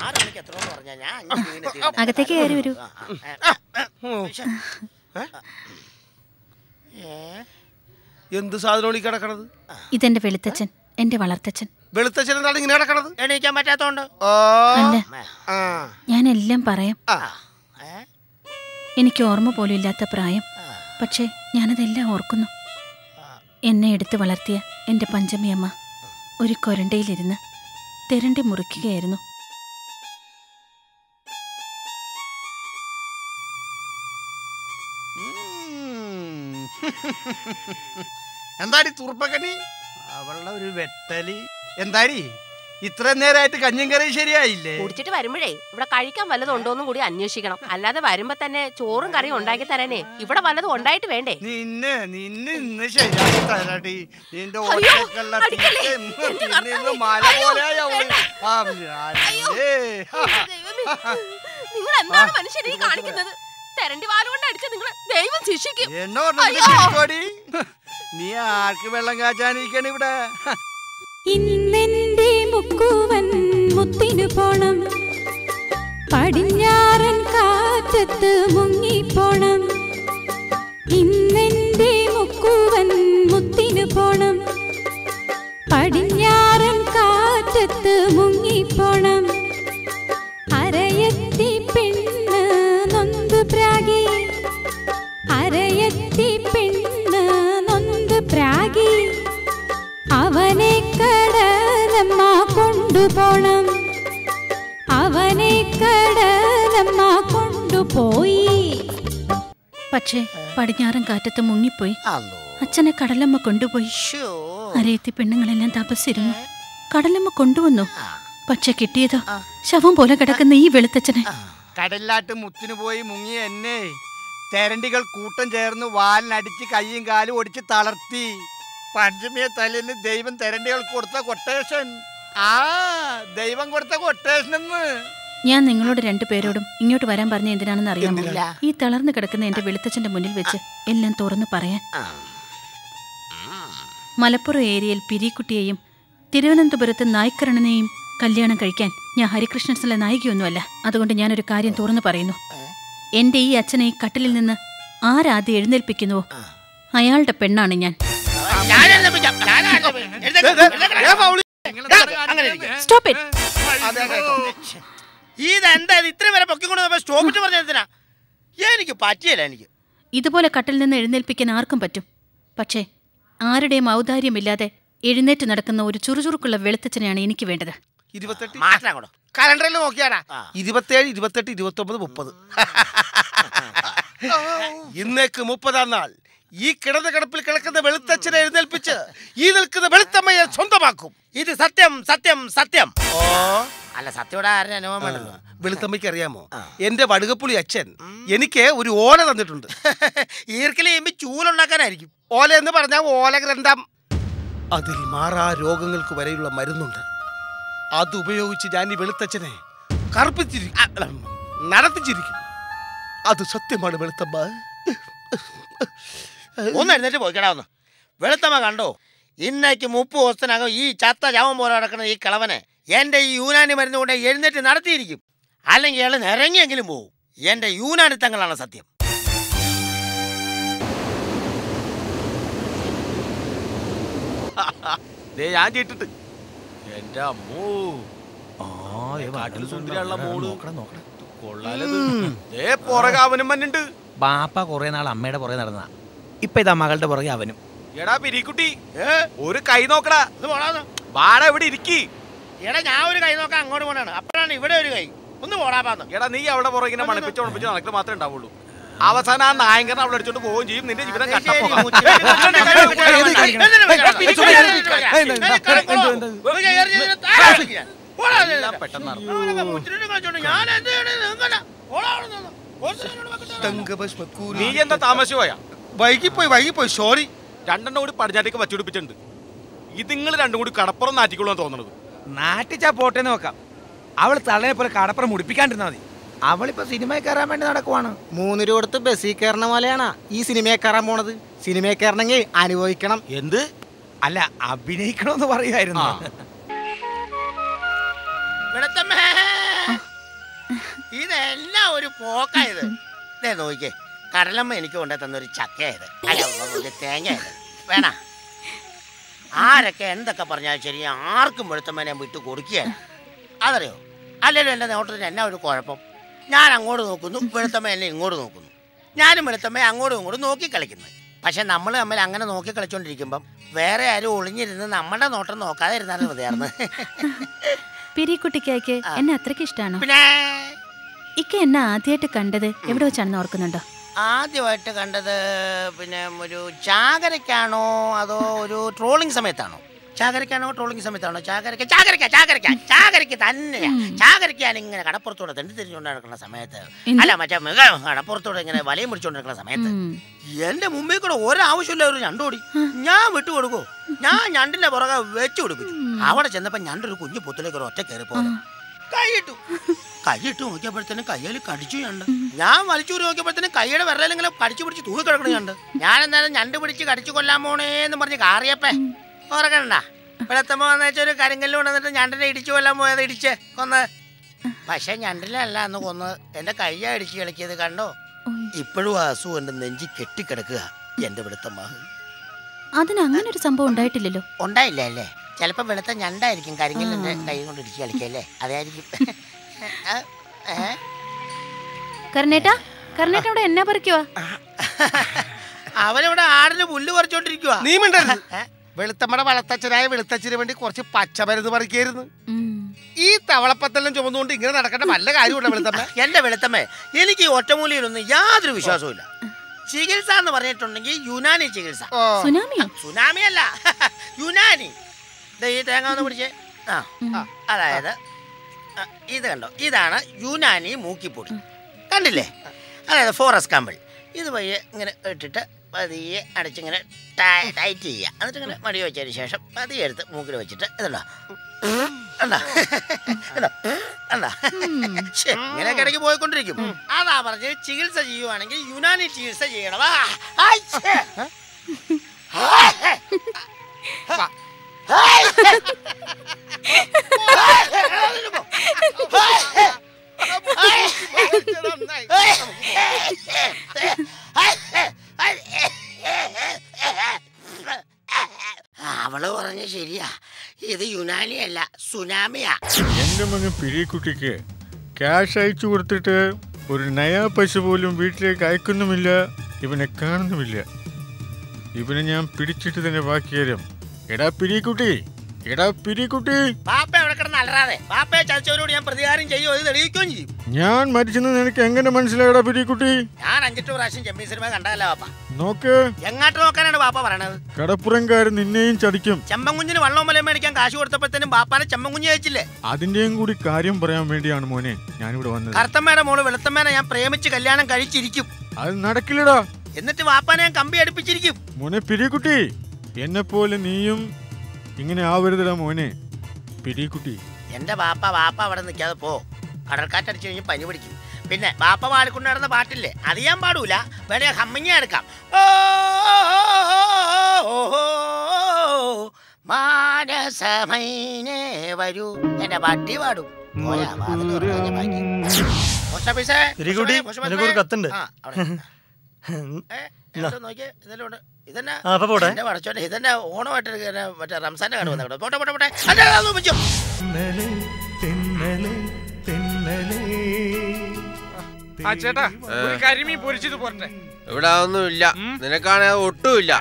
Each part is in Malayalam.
ആറ് മണിക്ക് എത്ര പറഞ്ഞാ ഞാൻ അഞ്ച് വീണ് എത്തിയിട്ടുണ്ട്. അകത്തേക്ക് കയറി വരൂ ആ, ആ, ആ, ആ, ശ്ശെ. ഏ? എന്ത് സാധനമാണ് ഈ കിടക്കണത് ഇതെന്റെ വെളുത്തച്ഛൻ എന്റെ വളർത്തച്ഛൻ വെളുത്തച്ഛൻ എന്താണ് ഇങ്ങനെ കിടക്കണത് എണീക്കാൻ പറ്റാത്തോണ്ട് ആ, അല്ല ആ. ഞാൻ എല്ലാം പറയാം ആ. ഏ? എനിക്ക് ഓർമ്മ പോലും ഇല്ലാത്ത പ്രായം ആ. പക്ഷേ ഞാനതെല്ലാം ഓർക്കുന്നു എന്നെ എടുത്ത് വളർത്തിയ എൻ്റെ പഞ്ചമിയമ്മ ഒരു കൊരണ്ടയിലിരുന്ന് തെരണ്ടി മുറിക്കുകയായിരുന്നു ഉം. എന്താടി തുറുപ്പക്കനി അവളുടെ ഒരു വെട്ടലി എന്താടി ഇത്രയും നേരമായിട്ട് കഞ്ഞും കറി ശരിയായില്ലേ കുടിച്ചിട്ട് വരുമ്പോഴേ ഇവിടെ കഴിക്കാൻ വല്ലതും ഉണ്ടോന്നും കൂടി അന്വേഷിക്കണം അല്ലാതെ വരുമ്പോ തന്നെ ചോറും കറിയും ഉണ്ടാക്കി തരാനേ ഇവിടെ വല്ലതും ഉണ്ടായിട്ട് വേണ്ടേ നിന്നെ നിന്നെ ഇന്ന് ശരിയാക്കി തരാടി നിന്റെ അയ്യോ, ഒറ്റക്കുള്ള അടിക്കല്ലേ. തീറ്റ ഇന്ന് എന്റെ തിന്ന് ഇന്ന് കർത്താവേ. മല അയ്യോ, പോലെയായി അവള്. വേണ്ട. ആ, ഞാനേ. ദൈവമേ, നിങ്ങൾ എന്താണ് മനുഷ്യനെ ഈ കാണിക്കുന്നത് തെരണ്ടി വാലുകൊണ്ട് അടിച്ച നിങ്ങൾ ദൈവം ശിക്ഷിക്കും എന്നെ പറഞ്ഞത് അയ്യോ. കിട്ടുവാടി. നീ ആർക്ക് വെള്ളം കാച്ചാനിരിക്കണ ഇവിടെ ഇന്നെന്റെ മുക്കുവൻ മുത്തിനു പോണം പടിഞ്ഞാറൻ കാറ്റത്ത് മുങ്ങിപ്പോണം ഇന്നെന്റെ മുക്കുവൻ മുത്തിനു പോണം പടിഞ്ഞാറൻ കാറ്റത്ത് മുങ്ങിപ്പോണം അരയത്തി പെണ്ണ് നൊന്ത് പ്രാഗി അരയത്തി പെണ്ണ് നൊന്ത് പ്രാഗി അവനെ കടലമ്മ കൊണ്ടുപോണം അവനെ കടലമ്മ കൊണ്ടുപോയി പക്ഷേ പടിഞ്ഞാറൻ കാറ്റത്ത് മുങ്ങിപ്പോയി അല്ലോ അച്ഛനെ കടലമ്മ കൊണ്ടുപോയി ശ്ശോ. അരയത്തി പെണ്ണുങ്ങളെല്ലാം തപസ്സിരുന്നു കടലമ്മ കൊണ്ടുവന്നു ആ, പക്ഷെ കിട്ടിയതോ ആ. ശവം പോലെ കിടക്കുന്ന ഈ വെളുത്തച്ഛനെ ആ. കടലിലാട്ട് മുത്തിനു പോയി മുങ്ങി എന്നെ തെരണ്ടികൾ കൂട്ടം ചേർന്ന് വാലിനടിച്ച് കൈയും കാലും ഒടിച്ച് തളർത്തി പഞ്ചമിയെ തലേന്ന് ദൈവം തെരണ്ടികൾക്ക് കൊടുത്ത കൊട്ടേഷൻ ആ ദൈവം കൊടുത്ത കൊട്ടേഷൻ എന്ന് ഞാൻ നിങ്ങളോട് രണ്ടുപേരോടും ഇങ്ങോട്ട് വരാൻ പറഞ്ഞ എന്തിനാണെന്ന് അറിയാമോ എന്തിനാ? ഈ തളർന്നു കിടക്കുന്ന എന്റെ വെളുത്തച്ഛന്റെ മുന്നിൽ വെച്ച് എല്ലാം തുറന്നു പറയാൻ ആ. മലപ്പുറം ഏരിയയിൽ പിരിക്കുട്ടിയെയും തിരുവനന്തപുരത്ത് നായ്ക്കരണനെയും കല്യാണം കഴിക്കാൻ ഞാൻ ഹരികൃഷ്ണൻസിലെ നായികയൊന്നുമല്ല അതുകൊണ്ട് ഞാനൊരു കാര്യം തുറന്നു പറയുന്നു എന്റെ ഈ അച്ഛനെ ഈ കട്ടിലിൽ നിന്ന് ആരാദ്യം എഴുന്നേൽപ്പിക്കുന്നുവോ അയാളുടെ പെണ്ണാണ് ഞാൻ ഞാൻ എഴുന്നേൽപ്പിക്കാം. ഞാൻ എഴുന്നേൽപ്പിക്കാം. എഴുന്നേൽക്ക്, എഴുന്നേൽക്ക്. ഏ, പൗളി. ദാ, അങ്ങനെ ഇരിക്ക്. സ്റ്റോപ്പ് ഇറ്റ് അതെ, അതെ, അതെ. ഇതെന്താ ഇത് ഇത്രയും വരെ പൊക്കിക്കൊണ്ട് സ്റ്റോപ്പിട്ട് പറഞ്ഞ എന്തിനാ എനിക്ക് പറ്റിയല്ല എനിക്ക് ഇതുപോലെ കട്ടിൽ നിന്ന് എഴുന്നേൽപ്പിക്കാൻ ആർക്കും പറ്റും പക്ഷേ ആരുടെയും ഔദാര്യമില്ലാതെ എഴുന്നേറ്റ് നടക്കുന്ന ഒരു ചുറുചുറുക്കുള്ള വെളുത്തച്ഛനെയാണ് എനിക്ക് വേണ്ടത് ഇരുപത്തെട്ട് മാറ്റാൻ അങ്ങോട്ട് കലണ്ടറിൽ നോക്കിയാടാ ആ. ഇരുപത്തേഴ് ഇരുപത്തെട്ട് ഇരുപത്തൊമ്പത് മുപ്പത് ഇന്നേക്ക് മുപ്പതാം നാൾ ഈ കിടന്ന കിടപ്പിൽ കിടക്കുന്ന വെളുത്തച്ഛനെ എഴുന്നേൽപ്പിച്ച് ഈ നിൽക്കുന്ന വെളുത്തമ്മയെ സ്വന്തമാക്കും ഇത് സത്യം സത്യം സത്യം ഓ അല്ല സത്യയുടെ ആരുടെ അനുഭവം വേണ്ടല്ലോ വെളുത്തമ്മയ്ക്ക് അറിയാമോ ആ. എന്റെ വടുകപ്പുളി അച്ഛൻ എനിക്ക് ഒരു ഓല തന്നിട്ടുണ്ട് ഈർക്കിൽ ചെയ്യുമ്പോ ചൂലുണ്ടാക്കാനായിരിക്കും ഓല എന്ന് പറഞ്ഞാൽ ഓല ഗ്രന്ഥം അതിൽ മാറാ രോഗങ്ങൾക്ക് വരെയുള്ള മരുന്നുണ്ട് അത് ഉപയോഗിച്ച് ഞാൻ ഈ വെളുത്തച്ഛനെ കറുപ്പിച്ചിരിക്കും അല്ല, നടത്തിച്ചിരിക്കും അത് സത്യമാണ് വെളുത്തമ്മ ഒന്ന് എഴുന്നേറ്റ് പോയിക്കടാ ഒന്ന് വെളുത്തമ്മ കണ്ടോ ഇന്നേക്ക് മുപ്പത് ദിവസത്തിനകം ഈ ചത്ത ജവം പോലെ നടക്കുന്ന ഈ കിളവനെ എന്റെ ഈ യൂനാനി മരുന്ന് കൊണ്ട് എഴുന്നേറ്റ് നടത്തിയിരിക്കും അല്ലെങ്കിൽ ഇയാൾ നിറങ്ങിയെങ്കിലും പോവും എന്റെ യൂനാനിത്തങ്ങളാണ് സത്യം ദേ ഞാൻ ചീട്ടിട്ട് എന്റെ അമ്മോ കാട്ടിൽ സുന്ദരിയുള്ള മോള് കൊള്ളാലത് ദേ പുറകെ അവനും മന്നുണ്ട് ബാപ്പ കുറെ നാൾ അമ്മയുടെ പുറകെ നടന്ന ഇപ്പൊ ഇതാ മകളുടെ പുറകെ അവനും എടാ പിരിക്കുട്ടി ഒരു കൈ നോക്കടാ ഇത് പോടാന്ന് വാട ഇവിടെ ഇരിക്കി എടാ ഞാൻ ഒരു കൈ നോക്കാൻ അങ്ങോട്ട് പോണാണ് അപ്പോഴാണ് ഇവിടെ ഒരു കൈ ഒന്ന് പോടാപ്പാന്ന് എടാ നീ അവിടെ പുറകെ ഇങ്ങനെ മണപ്പിച്ച് ഉണപ്പിച്ച് നടക്കൽ മാത്രമേ ഉണ്ടാവുള്ളൂ അവസാനം ആ നായകനെ അവിടെ അടിച്ചോണ്ട് പോവുകയും ചെയ്യും നിന്റെ ജീവിതം കട്ടപ്പോകാം എല്ലാം പെട്ടെന്ന് നടന്നു. നീ എന്താ താമസിച്ചു വൈകിപ്പോയി വൈകിപ്പോയി സോറി രണ്ടെണ്ണം കൂടി പടിഞ്ഞാറ്റേക്ക് വച്ചുപിടിപ്പിച്ചിട്ടുണ്ട് ഇത് നിങ്ങൾ രണ്ടും കൂടി കടപ്പുറം നാറ്റിക്കൊള്ളാൻ തോന്നുന്നത് നാട്ടിച്ചാ പോട്ടെ നോക്കാം അവൾ തള്ളനെ പോലെ കടപ്പുറം മുടിപ്പിക്കാണ്ടിരുന്നാ മതി അവളിപ്പോ സിനിമയിൽ കയറാൻ വേണ്ടി നടക്കുവാണ് മൂന്ന് രൂപ കൊടുത്ത് ബസ്സിൽ കയറണ പോലെയാണ് ഈ സിനിമയിൽ കയറാൻ പോണത് സിനിമയിൽ കയറണമെങ്കിൽ അനുഭവിക്കണം എന്ത് അല്ല അഭിനയിക്കണമെന്ന് പറയുമായിരുന്നു വെളുത്തമ്മേ പോക്കായത് ദേ നോക്കിക്കേ കടലമ്മ എനിക്ക് കൊണ്ടു തന്നൊരു ചക്കയായത് അല്ല ഒരു തേങ്ങയായത് വേണ ആരൊക്കെ എന്തൊക്കെ പറഞ്ഞാലും ശരി ആർക്കും വെളുത്തമ്മനെ വിട്ടു കൊടുക്കുകയാണ് അതറിയോ അല്ലല്ലോ എൻ്റെ നോട്ടത്തിന് എന്നാ ഒരു കുഴപ്പം ഞാൻ അങ്ങോട്ട് നോക്കുന്നു വെളുത്തമ്മ എന്നെ ഇങ്ങോട്ട് നോക്കുന്നു ഞാനും വെളുത്തമ്മ അങ്ങോട്ടും ഇങ്ങോട്ടും നോക്കി കളിക്കുന്നു പക്ഷെ നമ്മൾ തമ്മിൽ അങ്ങനെ നോക്കി കളിച്ചോണ്ടിരിക്കുമ്പം വേറെ ആരും ഒളിഞ്ഞിരുന്ന് നമ്മുടെ നോട്ടം നോക്കാതെ ഇരുന്നാലും മതിയായിരുന്നു പിരിക്കുട്ടിക്കായ്ക്ക് എന്നെ അത്രയ്ക്ക് ഇഷ്ടമാണോ പിന്നെ ഇക്ക എന്നെ ആദ്യമായിട്ട് കണ്ടത് എവിടെ വെച്ചാണെന്ന് ഓർക്കുന്നുണ്ടോ ആദ്യമായിട്ട് കണ്ടത് പിന്നെ ഒരു ചാകരയ്ക്കാണോ അതോ ഒരു ട്രോളിംഗ് സമയത്താണോ ചാകരയ്ക്കാണോ ട്രോളിംഗ് സമയത്താണോ ചാകരയ്ക്ക ചാകരയ്ക്ക ചാകരയ്ക്ക ചാകരയ്ക്ക് തന്നെയാ ചാകരയ്ക്ക് ഞാൻ ഇങ്ങനെ കടപ്പുറത്തൂടെ തെണ്ടി തിരിഞ്ഞുകൊണ്ട് നടക്കുന്ന സമയത്ത് എന്ത്? അല്ല മറ്റേ മൃഗ കടപ്പുറത്തൂടെ ഇങ്ങനെ വലയും പിടിച്ചോണ്ടിരിക്കുന്ന സമയത്ത് ഉം. എന്റെ മുമ്പിൽ കൂടെ ഒരാവശ്യമില്ല ഒരു ഞണ്ടോടി ഞാൻ വിട്ടുകൊടുക്കൂ ഞാൻ ഞണ്ടിന്റെ പുറകെ വെച്ചു കൊടുപ്പിച്ചു അവിടെ ചെന്നപ്പോ ഞണ്ടൊരു കുഞ്ഞു പൊത്തിലേക്ക് ഒരു ഒറ്റ കയറി പോലെ കൈയിട്ടു കൈയിട്ട് നോക്കിയപ്പോഴത്തേനും കയ്യിൽ കടിച്ചു ഞണ്ട് ഞാൻ വലിച്ചൂരി നോക്കിയപ്പോഴത്തേനും കൈയുടെ വിരലിൽ ഇങ്ങനെ കടിച്ചു പിടിച്ച് തൂക്കി കിടക്കണ ഞണ്ട് ഞാൻ എന്തായാലും ഞണ്ട് പിടിച്ച് കടിച്ചു കൊല്ലാൻ പോണേന്ന് പറഞ്ഞ് കാറിയപ്പേ ഓർക്കണ്ട വെളുത്തമ്മ വന്നു വെച്ചാൽ ഒരു കരിങ്കല്ല് കൊണ്ടുവന്നിട്ട് ഞണ്ടിനെ ഇടിച്ചു കൊല്ലാൻ പോയത് ഇടിച്ച് കൊന്ന് പക്ഷെ ഞണ്ടിലല്ല അന്ന് കൊന്ന് എന്റെ കയ്യാ ഇടിച്ച് കളിക്കിയത് കണ്ടോ ഇപ്പോഴും ആ അസു എന്റെ നെഞ്ചി കെട്ടിക്കിടക്കുക എന്റെ വെളുത്തമ്മ അതിന് അങ്ങനെ ഒരു സംഭവം ഉണ്ടായിട്ടില്ലല്ലോ ഉണ്ടായില്ല അല്ലേ ചിലപ്പോ വെളുത്ത ഞണ്ടായിരിക്കും കരിങ്കല്ലിന്റെ കൈ കൊണ്ട് ഇടിച്ച് കളിക്കല്ലേ അതായിരിക്കും ആ, ഏ? കർണേട്ടാ കർണേട്ട ഇവിടെ എന്നാ പറിക്കുവാ അവനിവിടെ ആടിന് പുല്ല് പറിച്ചോണ്ടിരിക്കുക നീ മിണ്ടരുത് വെളുത്തമ്മയുടെ വളത്തച്ഛനായ വെളുത്തച്ഛന് വേണ്ടി കുറച്ച് പച്ചമരുന്ന് പറിക്കായിരുന്നു ഈ തവളപ്പത്തെല്ലാം ചുമന്നുകൊണ്ട് ഇങ്ങനെ നടക്കേണ്ട വല്ല കാര്യമുണ്ടോ വെളുത്തമ്മ എന്റെ വെളുത്തമ്മേ എനിക്ക് ഈ ഒറ്റമൂലിയിലൊന്നും യാതൊരു വിശ്വാസവും ചികിത്സ എന്ന് പറഞ്ഞിട്ടുണ്ടെങ്കിൽ യുനാനി ചികിത്സ ഓ സുനാമിയോ സുനാമി അല്ല യുനാനി ദേ ഈ തേങ്ങ ഒന്ന് പിടിച്ചേ ആ ആ, അതായത് ആ, ഇത് കണ്ടോ ഇതാണ് യുനാനി മൂക്കിപ്പൊടി കണ്ടില്ലേ അതായത് ഫോറസ്റ്റ് കാമ്പിൾ ഇത് പയ്യെ ഇങ്ങനെ ഇട്ടിട്ട് പതിയെ അടച്ചിങ്ങനെ ടൈ- ടൈറ്റ് ചെയ്യുക എന്നിട്ട് ഇങ്ങനെ മടി വെച്ചതിന് ശേഷം പതിയെ എടുത്ത് മൂക്കിൽ വെച്ചിട്ട് ഇതല്ല അല്ല അല്ല ഇങ്ങനെ ഇടയ്ക്ക് പോയിക്കൊണ്ടിരിക്കും അതാ പറഞ്ഞ് ചികിത്സ ചെയ്യുവാണെങ്കിൽ യുനാനി ചികിത്സ ചെയ്യണവാ ആയ്ച്ചേ. അവള് പറഞ്ഞ ശരിയാ ഇത് യുനാനി അല്ല സുനാമിയാ എൻ്റെ മകൻ പിരിക്കുട്ടിക്ക് ക്യാഷ് അയച്ചു കൊടുത്തിട്ട് ഒരു നയാ പൈസ പോലും വീട്ടിലേക്ക് അയക്കുന്നുമില്ല ഇവനെ കാണുന്നുമില്ല ഇവനെ ഞാൻ പിടിച്ചിട്ട് തന്നെ ബാക്കി തരും എടാ പിരിക്കുട്ടി എടാ പിരിക്കുട്ടി പാപ്പ എവിടെ കിടന്ന് അലറാതെ പാപ്പയെ ചതിച്ചവരോട് ഞാൻ പ്രതികാരം ചെയ്യുമോ ഇത് തെളിയിക്കുകയും ചെയ്യും ഞാൻ മരിച്ചെന്ന് നിനക്ക് എങ്ങനെ മനസ്സിലായടാ പിരിക്കുട്ടി ഞാൻ അഞ്ചെട്ട് പ്രാവശ്യം ചെമ്മീൻ സിനിമ കണ്ടതല്ല പാപ്പ നോക്ക് എങ്ങാട്ട് നോക്കാനാണ് പാപ്പ പറയണത് കടപ്പുറംകാരൻ നിന്നെയും ചതിക്കും ചെമ്പൻകുഞ്ഞിന് വള്ളവും വലയും മേടിക്കാൻ കാശ് കൊടുത്തപ്പോഴത്തേനും ബാപ്പാനെ ചെമ്പൻകുഞ്ഞ് അയച്ചില്ലേ അതിന്റെയും കൂടി കാര്യം പറയാൻ വേണ്ടിയാണ് മോനെ ഞാനിവിടെ വന്നത് കറുത്തമ്മയുടെ മോള് വെളുത്തമ്മേനെ ഞാൻ പ്രേമിച്ച് കല്യാണം കഴിച്ചിരിക്കും അത് നടക്കില്ലടാ എന്നിട്ട് വാപ്പാനെ ഞാൻ കമ്പി അടുപ്പിച്ചിരിക്കും മോനെ പിരിക്കുട്ടി എന്നെ പോലെ നീയും ഇങ്ങനെ ആവരുതടാ മോനെ പിരിക്കുട്ടി എന്റെ ബാപ്പ വാപ്പ അവിടെ നിൽക്കാതെ പോ കടൽക്കാറ്റടിച്ചു കഴിഞ്ഞ് പനി പിടിക്കും പിന്നെ ബാപ്പ പാടിക്കൊണ്ട് നടന്ന പാട്ടില്ലേ അത് ഞാൻ പാടൂല വേണേ ഹമ്മിങ്ങ എടുക്കാം ഓ, ഓ, ഓ, ഓ, മാനസമൈനേ വരൂ എന്റെ പട്ടി പാടും പോയാ, വാതില് തുറന്ന് കഴിഞ്ഞാ ബാക്കി. പോസ്റ്റ് ഓഫീസേ, തിരികൂടി, പോസ്റ്റ് ഓഫീസേ. നിനക്കൊരു കത്തുണ്ട്. ആ, അവിടെ. ഏ, ഇങ്ങോട്ട് നോക്കിയേ, ഇതിലും ഉണ്ട്. ഇതെന്നാ? ആ, അപ്പൊ പോട്ടെ. എന്റെ പടച്ചോനെ, ഇതെന്നാ ഓണമായിട്ട് ഇങ്ങനെ മറ്റേ റംസാന്റെ കട വന്നേക്കണെ. പോട്ടെ പോട്ടെ പോട്ടെ അതെ, അതെ, അതൊന്ന് വെച്ചോ. ആ ചേട്ടാ ഒരു കരിമീൻ പൊരിച്ചത് പോരട്ടെ ഇവിടെ അതൊന്നും ഇല്ല നിനക്കാണെ അത് ഒട്ടുമില്ല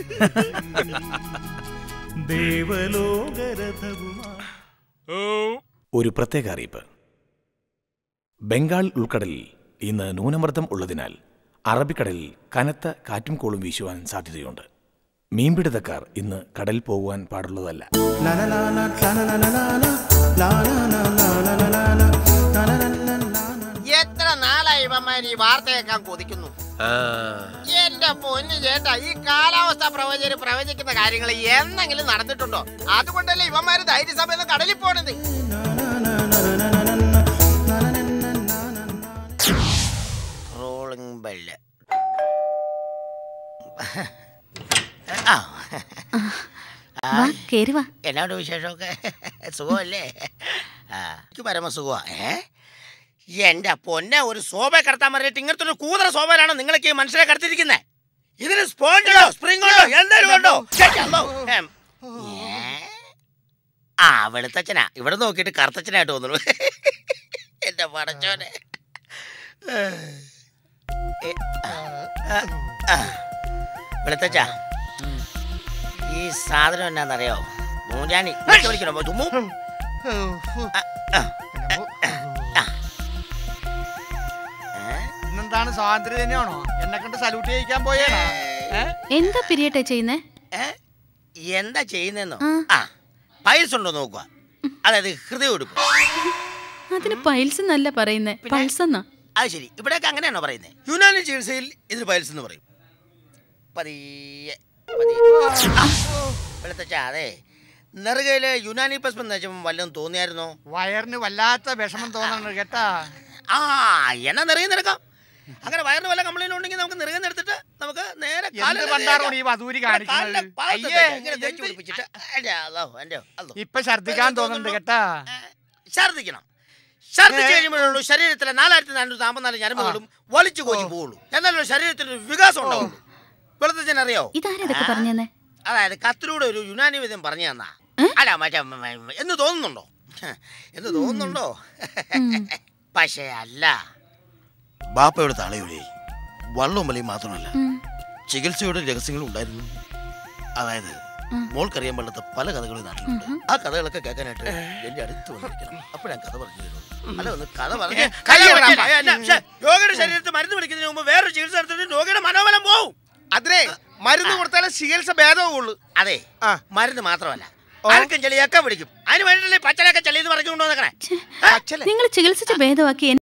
ഒരു പ്രത്യേക അറിയിപ്പ് ബംഗാൾ ഉൾക്കടലിൽ ഇന്ന് ന്യൂനമർദ്ദം ഉള്ളതിനാൽ അറബിക്കടലിൽ കനത്ത കാറ്റും കോളും വീശുവാൻ സാധ്യതയുണ്ട് മീൻപിടുത്തക്കാർ ഇന്ന് കടൽ പോകുവാൻ പാടുള്ളതല്ല എത്ര നാളായി ഇവന്മാർ ഈ വാർത്ത കേൾക്കാൻ കൊതിക്കുന്നു ആ, എന്റെ പൊന്നു ചേട്ടാ ഈ കാലാവസ്ഥ പ്രവചകര് പ്രവചിക്കുന്ന കാര്യങ്ങൾ എന്നെങ്കിലും നടന്നിട്ടുണ്ടോ അതുകൊണ്ടല്ലേ ഇവന്മാര് ധൈര്യസഭയിൽ കടലിൽ പോണത് റോളിംഗ് ബെല്ല് ആ വാ കേറി വാ എന്നാണ്ട് വിശേഷമൊക്കെ സുഖമല്ലേ ആ എനിക്ക് പരമസുഖമാ ഏ എന്റെ പൊന്നെ ഒരു ശോഭ കടത്താൻ പറഞ്ഞിട്ട് ഇങ്ങനത്തെ ഒരു കൂതറ ശോഭയിലാണ് നിങ്ങളൊക്കെ ഈ മനുഷ്യരെ കടത്തിരിക്കുന്നത് ഇതിന് സ്പോഞ്ച് ഉണ്ടോ സ്പ്രിംഗ് ഉണ്ടോ എന്തായാലും ഉണ്ടോ ഛെ, അല്ലോ. ഏം. ഏ? ആ വെളുത്തച്ഛനാ ഇവിടെ നോക്കിയിട്ട് കറുത്തച്ഛനായിട്ട് തോന്നുന്നു എന്റെ പടച്ചോനെ ഏ, ആ, ആ. വെളുത്തച്ഛ ഈ സാധനം എന്നാന്നറിയോ മൂഞ്ചാണി വിളിച്ച് വിളിക്കണോ തുമ്മു ആ, ആ, ആ. ഇന്നെന്താണ് സ്വാതന്ത്ര്യ ദിനമാണോ എന്നെ കണ്ട് സല്യൂട്ട് ചെയ്യിക്കാൻ പോയേണോ ഏ? എന്താ പിരിയട്ടെ ചെയ്യുന്നേ ഏ? എന്താ ചെയ്യുന്നെന്നോ ആ പൈൽസ് ഉണ്ടോ നോക്കുക അതായത് ഹൃദയം എടുപ്പ് അതിന് പൈൽസ് എന്നല്ല പറയുന്നേ പൾസ് എന്നാ അത് ശരി ഇവിടെയൊക്കെ അങ്ങനെയാണോ പറയുന്നത് യുനാനി ചികിത്സയിൽ ഇതിന് പൈൽസ് എന്ന് പറയും പതിയെ പതിയെ. ആ, വെളുത്തച്ഛ അതെ നെറുകയില് യുനാനി പസ്മം എന്ന് വെച്ചപ്പോൾ വല്ലതും തോന്നിയായിരുന്നോ വയറിന് വല്ലാത്ത വിഷമം തോന്നുന്നുണ്ട് കേട്ടാ ആ എന്നാ നിറയെ നിരക്കാം അങ്ങനെ വയറിന് വല്ല കംപ്ലൈന്റ് ഉണ്ടെങ്കിൽ നമുക്ക് നിറയെ എടുത്തിട്ട് നമുക്ക് നേരെ എന്ത് കാലിൽ പണ്ടാറാണ് ഈ തേക്കാം. വധൂരി ഇവിടെ കാണിക്കുന്നത് കാലിന്റെ ഭാഗത്ത് അയ്യേ, തേക്കാം. ഇങ്ങനെ തേച്ച് പിടിപ്പിച്ചിട്ട് എൻ്റെ അല്ലോ, എൻ്റെ അല്ലോ. ഇപ്പൊ ഛർദിക്കാൻ തോന്നുന്നുണ്ട് കേട്ടാ ഛർദിക്കണം ഛർദിച്ച് കഴിയുമ്പോഴുള്ളൂ ശരീരത്തിലെ നാലായിരത്തി നാനൂറ്റി നാൽപ്പത്തിനാല് ഞരമ്പുകളും വലിച്ചു കോച്ചി പോവുള്ളൂ എന്നാലും ശരീരത്തിന് ഒരു വികാസം ഉണ്ടാവുള്ളൂ വെളുത്തച്ഛൻ അറിയോ ഇതാരതൊക്കെ പറഞ്ഞെന്നേ അതായത് കത്തിലൂടെ ഒരു യുനാനി വിധം പറഞ്ഞു തന്നാ അല്ല മറ്റേ മ- മ- എന്ന് തോന്നുന്നുണ്ടോ എന്ന് തോന്നുന്നുണ്ടോ പക്ഷേ അല്ല ബാപ്പയുടെ തളയുടെ വള്ളവും വലിയും മാത്രമല്ല ചികിത്സയുടെ രഹസ്യങ്ങളും ഉണ്ടായിരുന്നു അതായത് മോൾക്കറിയാൻ പാടാത്ത പല കഥകളും ഈ നാട്ടിലുണ്ട് ആ കഥകളൊക്കെ കേൾക്കാനായിട്ട് എന്റെ അടുത്ത് വന്നിരിക്കണം അപ്പോഴാണ് കഥ പറഞ്ഞു തരുള്ളൂ അല്ല ഒന്ന് കഥ പറഞ്ഞ് കൈ കഥ വിടാൻ പറഞ്ഞ് അല്ല, ശ്ശെ, രോഗിയുടെ ശരീരത്തിൽ മരുന്ന് പിടിക്കുന്നതിന് മുമ്പ് വേറൊരു ചികിത്സ എടുത്തിട്ട് രോഗിയുടെ മനോബലം പോവും അതിനെ മരുന്ന് കൊടുത്താലേ ചികിത്സ ഭേദവുള്ളൂ അതെ മരുന്ന് മാത്രമല്ല ആർക്കും ചെളിയൊക്കെ പിടിക്കും അതിന് വേണ്ടിയില്ലേ പച്ചലൊക്കെ ചെളി എന്ന് പറഞ്ഞുകൊണ്ടു വന്നേക്കണേ നിങ്ങൾ ചികിത്സിച്ച് ഭേദമാക്കി